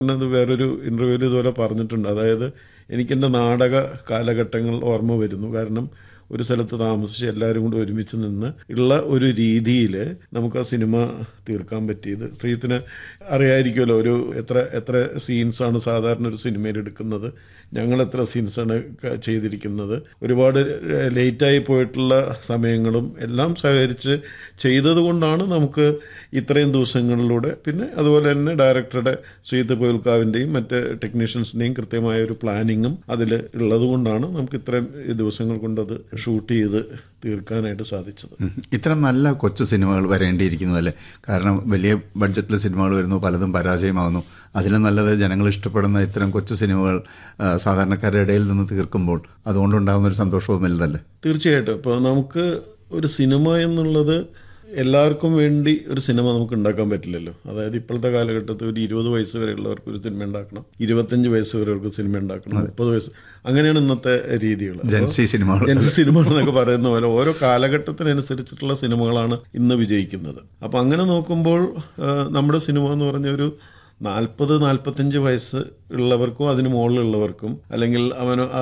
അത് വേറൊരു ഇൻ്റർവ്യൂവിൽ ഇതുപോലെ പറഞ്ഞിട്ടുണ്ട് അതായത് എനിക്കെൻ്റെ നാടക കാലഘട്ടങ്ങൾ ഓർമ്മ വരുന്നു കാരണം ഒരു സ്ഥലത്ത് താമസിച്ച് എല്ലാവരും കൂടി ഒരുമിച്ച് നിന്ന് ഉള്ള ഒരു രീതിയിൽ നമുക്ക് ആ സിനിമ തീർക്കാൻ പറ്റിയത് ശ്രീത്തിന് അറിയായിരിക്കുമല്ലോ ഒരു എത്ര എത്ര സീൻസാണ് സാധാരണ ഒരു സിനിമയിൽ എടുക്കുന്നത് ഞങ്ങൾ എത്ര സീൻസാണ് ക- ചെയ്തിരിക്കുന്നത് ഒരുപാട് ലേറ്റായി പോയിട്ടുള്ള സമയങ്ങളും എല്ലാം സഹകരിച്ച് ചെയ്തത് കൊണ്ടാണ് നമുക്ക് ഇത്രയും ദിവസങ്ങളിലൂടെ പിന്നെ അതുപോലെ തന്നെ ഡയറക്ടറുടെ ശ്രീത്ത് പോയൽക്കാവിൻ്റെയും മറ്റ് ടെക്നീഷ്യൻസിൻ്റെയും കൃത്യമായ ഒരു പ്ലാനിങ്ങും അതിൽ ഉള്ളത് കൊണ്ടാണ് നമുക്ക് ഇത്രയും ദിവസങ്ങൾ കൊണ്ടത് ഷൂട്ട് ചെയ്ത് തീർക്കാനായിട്ട് സാധിച്ചത് ഉം. ഇത്തരം നല്ല കൊച്ചു സിനിമകൾ വരേണ്ടിയിരിക്കുന്നു അല്ലേ കാരണം വലിയ ബഡ്ജറ്റിൽ സിനിമകൾ വരുന്നു പലതും പരാജയമാകുന്നു അതിലും നല്ലത് ജനങ്ങൾ ഇഷ്ടപ്പെടുന്ന ഇത്തരം കൊച്ചു സിനിമകൾ ആ, സാധാരണക്കാരുടെ ഇടയിൽ നിന്ന് തീർക്കുമ്പോൾ അതുകൊണ്ടുണ്ടാകുന്ന ഒരു സന്തോഷവും വലുതല്ലേ തീർച്ചയായിട്ടും ഇപ്പോൾ നമുക്ക് ഒരു സിനിമ എന്നുള്ളത് എല്ലാവർക്കും വേണ്ടി ഒരു സിനിമ നമുക്ക് ഉണ്ടാക്കാൻ പറ്റില്ലല്ലോ അതായത് ഇപ്പോഴത്തെ കാലഘട്ടത്തിൽ ഒരു ഇരുപത് വയസ്സ് വരെയുള്ളവർക്ക് ഒരു സിനിമ ഉണ്ടാക്കണം ഇരുപത്തഞ്ച് വയസ്സ് വരെയുള്ളവർക്ക് സിനിമ ഉണ്ടാക്കണം മുപ്പത് വയസ്സ് അങ്ങനെയാണ് ഇന്നത്തെ രീതികൾ ജൻസി സിനിമകൾ ജന സിനിമകൾ എന്നൊക്കെ പറയുന്ന പോലെ ഓരോ കാലഘട്ടത്തിനനുസരിച്ചിട്ടുള്ള സിനിമകളാണ് ഇന്ന് വിജയിക്കുന്നത് അപ്പം അങ്ങനെ നോക്കുമ്പോൾ ആ, നമ്മുടെ സിനിമ എന്ന് പറഞ്ഞ ഒരു നാൽപ്പത് നാൽപ്പത്തഞ്ച് വയസ്സ് ഉള്ളവർക്കും അതിന് മുകളിലുള്ളവർക്കും അല്ലെങ്കിൽ അവന്